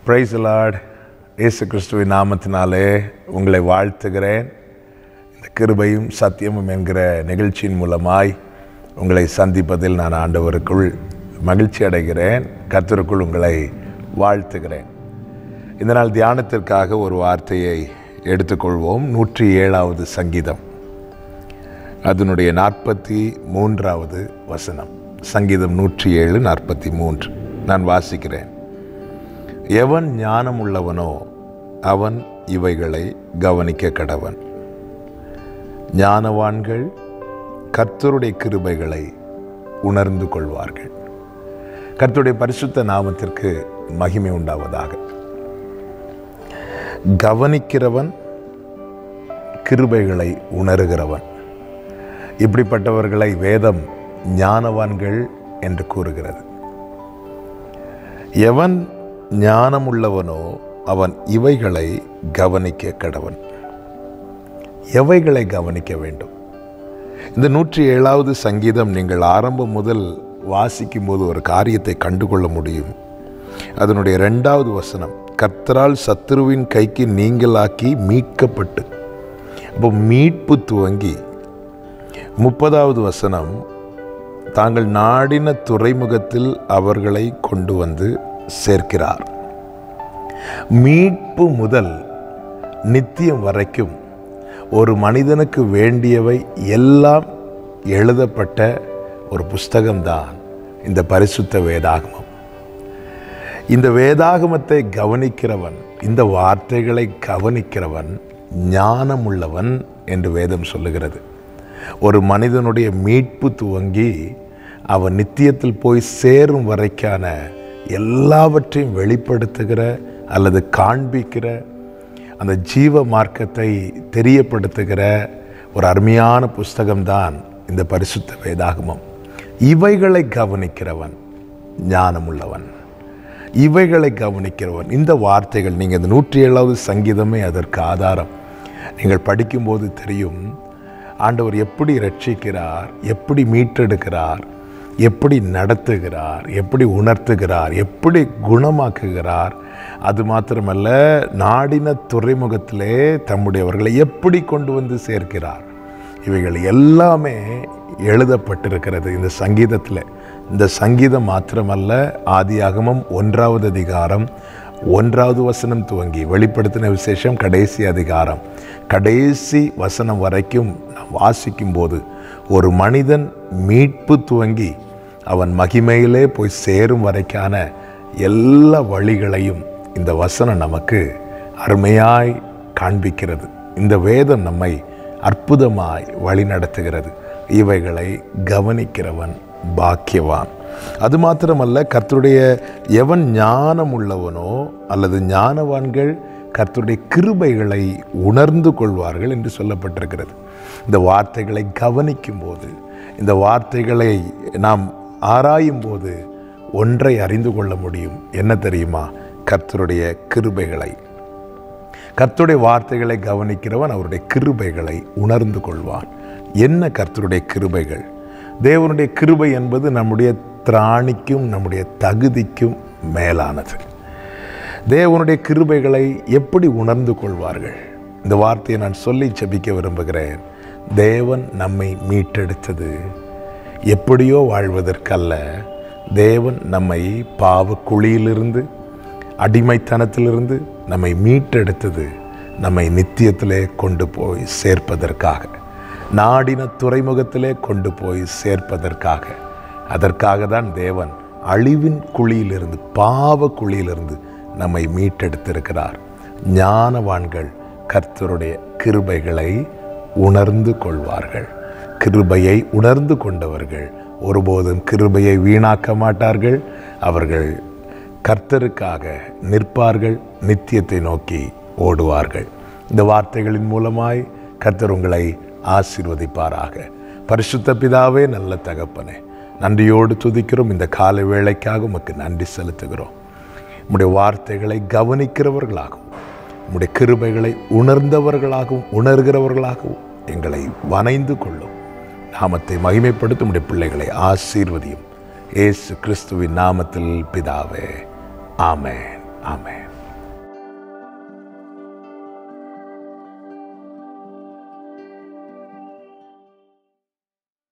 price Lord இயேசு கிறிஸ்துவின் நாமத்தினாலே உங்களை வாழ்த்துகிறேன் இந்த கிருபையும் சத்தியமும் என்கிற நிகழ்ச்சியின் மூலமாய் உங்களை சந்திப்பதில் நான் ஆண்டவருக்குள் மகிழ்ச்சி அடைகிறேன் கர்த்தருக்குள் உங்களை வாழ்த்துகிறேன் இந்த நாள் தியானத்திற்காக ஒரு வார்த்தையை எடுத்துக்கொள்வோம் நூற்றி ஏழாவது சங்கீதம் அதனுடைய நாற்பத்தி மூன்றாவது வசனம் சங்கீதம் நூற்றி ஏழு நாற்பத்தி மூன்று நான் வாசிக்கிறேன் எவன் ஞானம் உள்ளவனோ அவன் இவைகளை கவனிக்க கடவன் ஞானவான்கள் கர்த்தருடைய கிருபைகளை உணர்ந்து கொள்வார்கள் கர்த்தருடைய பரிசுத்த நாமத்திற்கு மகிமை உண்டாவதாக கவனிக்கிறவன் கிருபைகளை உணர்கிறவன் இப்படிப்பட்டவர்களை வேதம் ஞானவான்கள் என்று கூறுகிறது எவன் ஞானமுள்ளவனோ அவன் இவைகளை கவனிக்க கடவன் எவைகளை கவனிக்க வேண்டும் இந்த நூற்றி ஏழாவது சங்கீதம் நீங்கள் ஆரம்பம் முதல் வாசிக்கும் போது ஒரு காரியத்தை கண்டுகொள்ள முடியும் அதனுடைய ரெண்டாவது வசனம் கர்த்தரால் சத்துருவின் கைக்கு நீங்களாக்கி மீட்கப்பட்டு இப்போ மீட்பு துவங்கி முப்பதாவது வசனம் தாங்கள் நாடின துறைமுகத்தில் அவர்களை கொண்டு வந்து சேர்க்கிறார் மீட்பு முதல் நித்தியம் வரைக்கும் ஒரு மனிதனுக்கு வேண்டியவை எல்லாம் எழுதப்பட்ட ஒரு புஸ்தகம்தான் இந்த பரிசுத்த வேதாகமம் இந்த வேதாகமத்தை கவனிக்கிறவன் இந்த வார்த்தைகளை கவனிக்கிறவன் ஞானமுள்ளவன் என்று வேதம் சொல்லுகிறது ஒரு மனிதனுடைய மீட்பு துவங்கி அவன் நித்தியத்தில் போய் சேரும் வரைக்கான எல்லாவற்றையும் வெளிப்படுத்துகிற அல்லது காண்பிக்கிற அந்த ஜீவ மார்க்கத்தை தெரியப்படுத்துகிற ஒரு அருமையான புஸ்தகம்தான் இந்த பரிசுத்த வேதாகமம் இவைகளை கவனிக்கிறவன் ஞானமுள்ளவன் இவைகளை கவனிக்கிறவன் இந்த வார்த்தைகள் நீங்கள் இந்த நூற்றி ஏழாவது சங்கீதமே அதற்கு ஆதாரம் நீங்கள் படிக்கும்போது தெரியும் ஆண்டவர் எப்படி ரட்சிக்கிறார் எப்படி மீட்டெடுக்கிறார் எப்படி நடத்துகிறார் எப்படி உணர்த்துகிறார் எப்படி குணமாக்குகிறார் அது மாத்திரமல்ல நாடின துறைமுகத்திலே தம்முடையவர்களை எப்படி கொண்டு வந்து சேர்க்கிறார் இவைகள் எல்லாமே எழுதப்பட்டிருக்கிறது இந்த சங்கீதத்தில் இந்த சங்கீதம் மாத்திரமல்ல ஆதியாகமம் ஒன்றாவது அதிகாரம் ஒன்றாவது வசனம் துவங்கி வெளிப்படுத்தின விசேஷம் கடைசி அதிகாரம் கடைசி வசனம் வரைக்கும் நாம் வாசிக்கும் போது ஒரு மனிதன் மீட்பு துவங்கி அவன் மகிமையிலே போய் சேரும் வரைக்கான எல்லா வழிகளையும் இந்த வசனம் நமக்கு அருமையாய் காண்பிக்கிறது இந்த வேதம் நம்மை அற்புதமாய் வழி நடத்துகிறது இவைகளை கவனிக்கிறவன் பாக்கியவான் அது மாத்திரமல்ல கர்த்தருடைய எவன் ஞானம் உள்ளவனோ அல்லது ஞானவான்கள் கர்த்தருடைய கிருபைகளை உணர்ந்து கொள்வார்கள் என்று சொல்லப்பட்டிருக்கிறது இந்த வார்த்தைகளை கவனிக்கும் போது இந்த வார்த்தைகளை நாம் ஆராயும் போது ஒன்றை அறிந்து கொள்ள முடியும் என்ன தெரியுமா கர்த்தருடைய கிருபைகளை கர்த்தருடைய வார்த்தைகளை கவனிக்கிறவன் அவருடைய கிருபைகளை உணர்ந்து கொள்வான் என்ன கர்த்தருடைய கிருபைகள் தேவனுடைய கிருபை என்பது நம்முடைய திராணிக்கும் நம்முடைய தகுதிக்கும் மேலானது தேவனுடைய கிருபைகளை எப்படி உணர்ந்து கொள்வார்கள் இந்த வார்த்தையை நான் சொல்லி செபிக்க விரும்புகிறேன் தேவன் நம்மை மீட்டெடுத்தது எப்படியோ வாழ்வதற்கல்ல தேவன் நம்மை பாவ குழியிலிருந்து அடிமைத்தனத்திலிருந்து நம்மை மீட்டெடுத்தது நம்மை நித்தியத்திலே கொண்டு போய் சேர்ப்பதற்காக நாடின துறைமுகத்திலே கொண்டு போய் சேர்ப்பதற்காக அதற்காக தான் தேவன் அழிவின் குழியிலிருந்து பாவ குழியிலிருந்து நம்மை மீட்டெடுத்திருக்கிறார் ஞானவான்கள் கர்த்தருடைய கிருபைகளை உணர்ந்து கொள்வார்கள் கிருபையை உணர்ந்து கொண்டவர்கள் ஒருபோதும் கிருபையை வீணாக்க மாட்டார்கள் அவர்கள் கர்த்தருக்காக நிற்பார்கள் நித்தியத்தை நோக்கி ஓடுவார்கள் இந்த வார்த்தைகளின் மூலமாய் கர்த்தர் உங்களை ஆசீர்வதிப்பாராக பரிசுத்த பிதாவே நல்ல தகப்பனே நன்றியோடு துதிக்கிறோம் இந்த காலை வேளைக்காக உமக்கு நன்றி செலுத்துகிறோம் உம்முடைய வார்த்தைகளை கவனிக்கிறவர்களாகவும் உம்முடைய கிருபைகளை உணர்ந்தவர்களாகவும் உணர்கிறவர்களாகவும் எங்களை வனைந்து கொள்ளும் நாமத்தை மகிமைப்படுத்தும் உடைய பிள்ளைகளை ஆசீர்வதியும் இயேசு கிறிஸ்துவின் நாமத்தில் பிதாவே ஆமென் ஆமென்